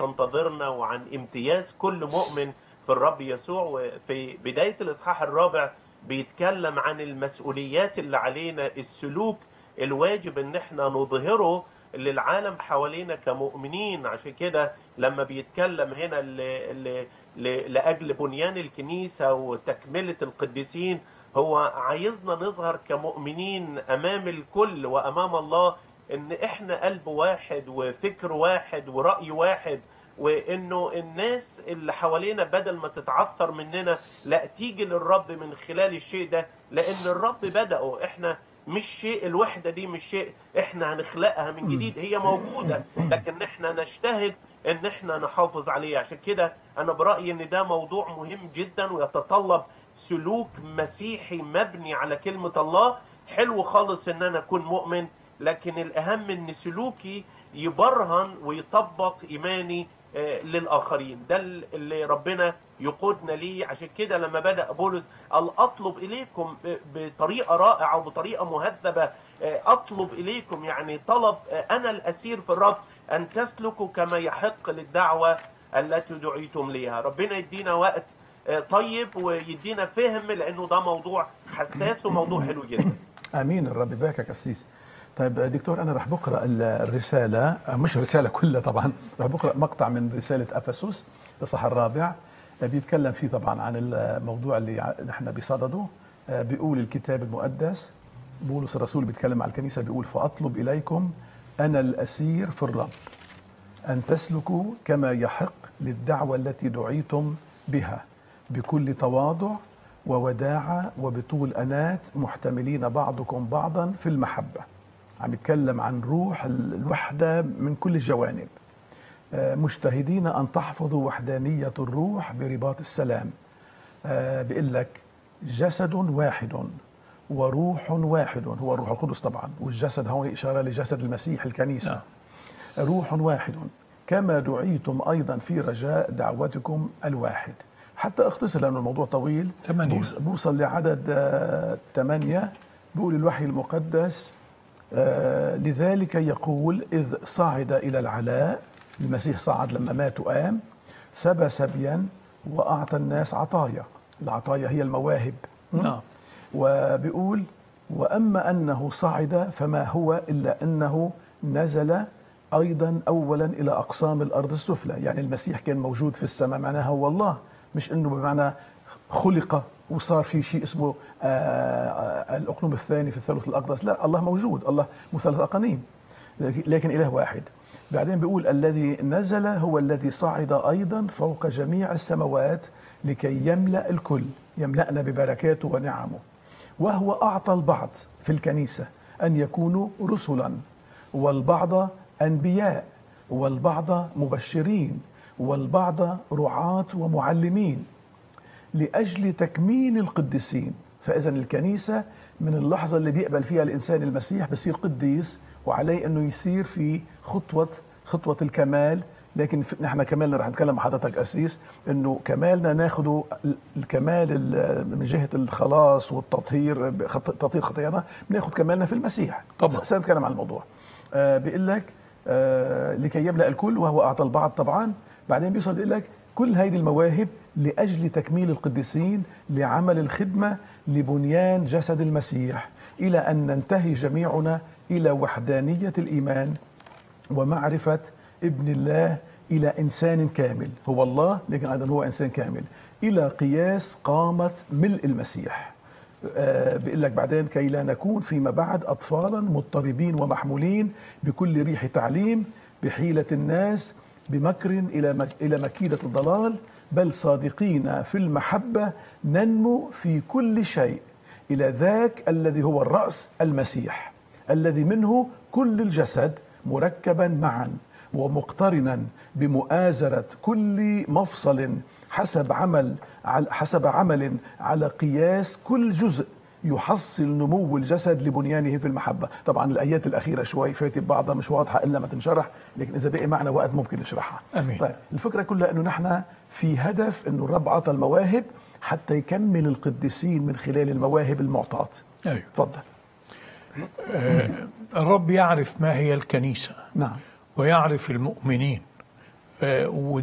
بتنتظرنا وعن امتياز كل مؤمن في الرب يسوع وفي بداية الإصحاح الرابع بيتكلم عن المسؤوليات اللي علينا السلوك الواجب ان احنا نظهره للعالم حوالينا كمؤمنين عشان كده لما بيتكلم هنا ل... ل... ل... لأجل بنيان الكنيسة وتكملة القديسين هو عايزنا نظهر كمؤمنين أمام الكل وأمام الله إن إحنا قلب واحد وفكر واحد ورأي واحد وإنه الناس اللي حوالينا بدل ما تتعثر مننا لا تيجي للرب من خلال الشيء ده لأن الرب بدأه إحنا مش شيء الوحدة دي مش شيء احنا هنخلقها من جديد هي موجودة لكن احنا نجتهد ان احنا نحافظ عليه عشان كده انا برأيي ان ده موضوع مهم جدا ويتطلب سلوك مسيحي مبني على كلمة الله حلو خالص ان انا اكون مؤمن لكن الاهم ان سلوكي يبرهن ويطبق ايماني آه، للاخرين ده اللي ربنا يقودنا ليه عشان كده لما بدا بولس قال اطلب اليكم ب- بطريقه رائعه وبطريقه مهذبه آه، اطلب اليكم يعني طلب آه، انا الاسير في الرب ان تسلكوا كما يحق للدعوه التي دعيتم ليها ربنا يدينا وقت آه، طيب ويدينا فهم لانه ده موضوع حساس وموضوع حلو جدا امين الرب يبارك يا قسيس طيب دكتور انا راح بقرا الرساله مش الرساله كلها طبعا راح بقرا مقطع من رساله افسس الاصحاح الرابع بيتكلم فيه طبعا عن الموضوع اللي ع- نحن بصدده بيقول الكتاب المقدس بولس الرسول بيتكلم على الكنيسه بيقول فاطلب اليكم انا الاسير في الرب أن تسلكوا كما يحق للدعوة التي دعيتم بها بكل تواضع ووداعة وبطول أنات محتملين بعضكم بعضا في المحبة عم يتكلم عن روح ال- الوحدة من كل الجوانب آه، مجتهدين أن تحفظوا وحدانية الروح برباط السلام آه، بيقول لك جسد واحد وروح واحد هو الروح القدس طبعا والجسد هون إشارة لجسد المسيح الكنيسة نعم. روح واحد كما دعيتم ايضا في رجاء دعوتكم الواحد حتى اختصر لانه الموضوع طويل ثمانية. بوص- بوصل لعدد آه، ثمانية بيقول الوحي المقدس آه، لذلك يقول إذ صعد إلى العلاء المسيح صعد لما مات وقام سبى سبيا وأعطى الناس عطايا العطايا هي المواهب نعم وبيقول واما انه صعد فما هو الا انه نزل ايضا اولا الى اقسام الارض السفلى يعني المسيح كان موجود في السماء معناها هو الله مش انه بمعنى خلق وصار في شيء اسمه آه، آه، الاقنوم الثاني في الثالوث الاقدس لا الله موجود الله مثلث اقانيم لكن اله واحد بعدين بيقول الذي نزل هو الذي صعد ايضا فوق جميع السماوات لكي يملا الكل يملانا ببركاته ونعمه وهو اعطى البعض في الكنيسه ان يكونوا رسلا والبعض انبياء والبعض مبشرين والبعض رعاه ومعلمين لاجل تكميل القديسين فاذا الكنيسه من اللحظه اللي بيقبل فيها الانسان المسيح بصير قديس وعليه انه يسير في خطوه خطوه الكمال لكن في- نحن كمالنا رح نتكلم مع حضرتك اسيس انه كمالنا ناخده ال- الكمال ال- من جهه الخلاص والتطهير بخط- تطهير خطايانا بناخد كمالنا في المسيح طبعا. سنتكلم عن الموضوع آه بيقول لك آه لكي يملا الكل وهو اعطى البعض طبعا بعدين بيوصل بيقول لك كل هذه المواهب لاجل تكميل القديسين لعمل الخدمه لبنيان جسد المسيح الى ان ننتهي جميعنا الى وحدانيه الايمان ومعرفة ابن الله إلى إنسان كامل هو الله لكن أيضا هو إنسان كامل إلى قياس قامة ملء المسيح آه بيقول لك بعدين كي لا نكون فيما بعد أطفالا مضطربين ومحمولين بكل ريح تعليم بحيلة الناس بمكر إلى مك إلى مكيدة الضلال بل صادقين في المحبة ننمو في كل شيء إلى ذاك الذي هو الرأس المسيح الذي منه كل الجسد مركبا معا ومقترنا بمؤازرة كل مفصل حسب عمل على حسب عمل على قياس كل جزء يحصل نمو الجسد لبنيانه في المحبة طبعا الآيات الأخيرة شوي فاتت بعضها مش واضحة إلا ما تنشرح لكن إذا بقي معنا وقت ممكن نشرحها أمين. طيب الفكرة كلها أنه نحن في هدف أنه الرب عطى المواهب حتى يكمل القديسين من خلال المواهب المعطاة أيوه تفضل الرب يعرف ما هي الكنيسة نعم ويعرف المؤمنين آه، ودي